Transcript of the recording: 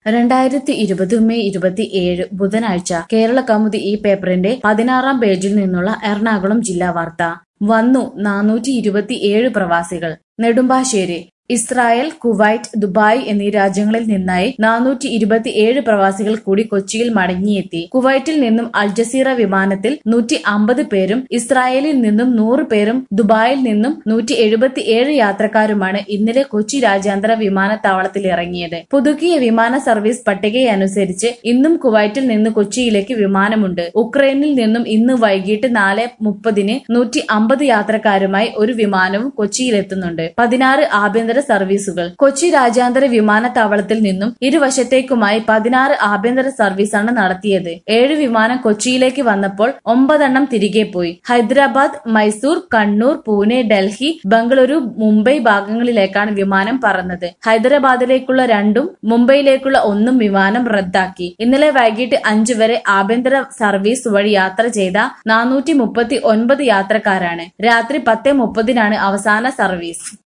രണ്ടായിരത്തി ഇരുപത് മെയ് ഇരുപത്തിയേഴ് ബുധനാഴ്ച കേരള കൗമുദി ഈ പേപ്പറിന്റെ പതിനാറാം പേജിൽ നിന്നുള്ള എറണാകുളം ജില്ലാ വാർത്ത വന്നു നാനൂറ്റി ഇരുപത്തിയേഴ് പ്രവാസികൾ നെടുമ്പാശ്ശേരി ഇസ്രായേൽ കുവൈറ്റ് ദുബായ് എന്നീ രാജ്യങ്ങളിൽ നിന്നായി നാനൂറ്റി ഇരുപത്തിയേഴ് പ്രവാസികൾ കൂടി കൊച്ചിയിൽ മടങ്ങിയെത്തി കുവൈറ്റിൽ നിന്നും അൽജസീറ വിമാനത്തിൽ നൂറ്റി അമ്പത് പേരും ഇസ്രായേലിൽ നിന്നും നൂറ് പേരും ദുബായിൽ നിന്നും നൂറ്റി എഴുപത്തിയേഴ് യാത്രക്കാരുമാണ് ഇന്നലെ കൊച്ചി രാജ്യാന്തര വിമാനത്താവളത്തിൽ ഇറങ്ങിയത് പുതുക്കിയ വിമാന സർവീസ് പട്ടികയനുസരിച്ച് ഇന്നും കുവൈറ്റിൽ നിന്ന് കൊച്ചിയിലേക്ക് വിമാനമുണ്ട് ഉക്രൈനിൽ നിന്നും ഇന്ന് വൈകിട്ട് നാല് മുപ്പതിന് നൂറ്റി അമ്പത് യാത്രക്കാരുമായി ഒരു വിമാനവും കൊച്ചിയിലെത്തുന്നുണ്ട് പതിനാറ് ആഭ്യന്തര സർവീസുകൾ കൊച്ചി രാജ്യാന്തര വിമാനത്താവളത്തിൽ നിന്നും ഇരുവശത്തേക്കുമായി പതിനാറ് ആഭ്യന്തര സർവീസാണ് നടത്തിയത് ഏഴ് വിമാനം കൊച്ചിയിലേക്ക് വന്നപ്പോൾ ഒമ്പതെണ്ണം തിരികെ പോയി ഹൈദരാബാദ് മൈസൂർ കണ്ണൂർ പൂനെ ഡൽഹി ബംഗളൂരു മുംബൈ ഭാഗങ്ങളിലേക്കാണ് വിമാനം പറന്നത് ഹൈദരാബാദിലേക്കുള്ള രണ്ടും മുംബൈയിലേക്കുള്ള ഒന്നും വിമാനം റദ്ദാക്കി ഇന്നലെ വൈകിട്ട് അഞ്ചു വരെ ആഭ്യന്തര സർവീസ് വഴി യാത്ര ചെയ്ത നാനൂറ്റി മുപ്പത്തി ഒൻപത് യാത്രക്കാരാണ് രാത്രി പത്ത് മുപ്പതിനാണ് അവസാന സർവീസ്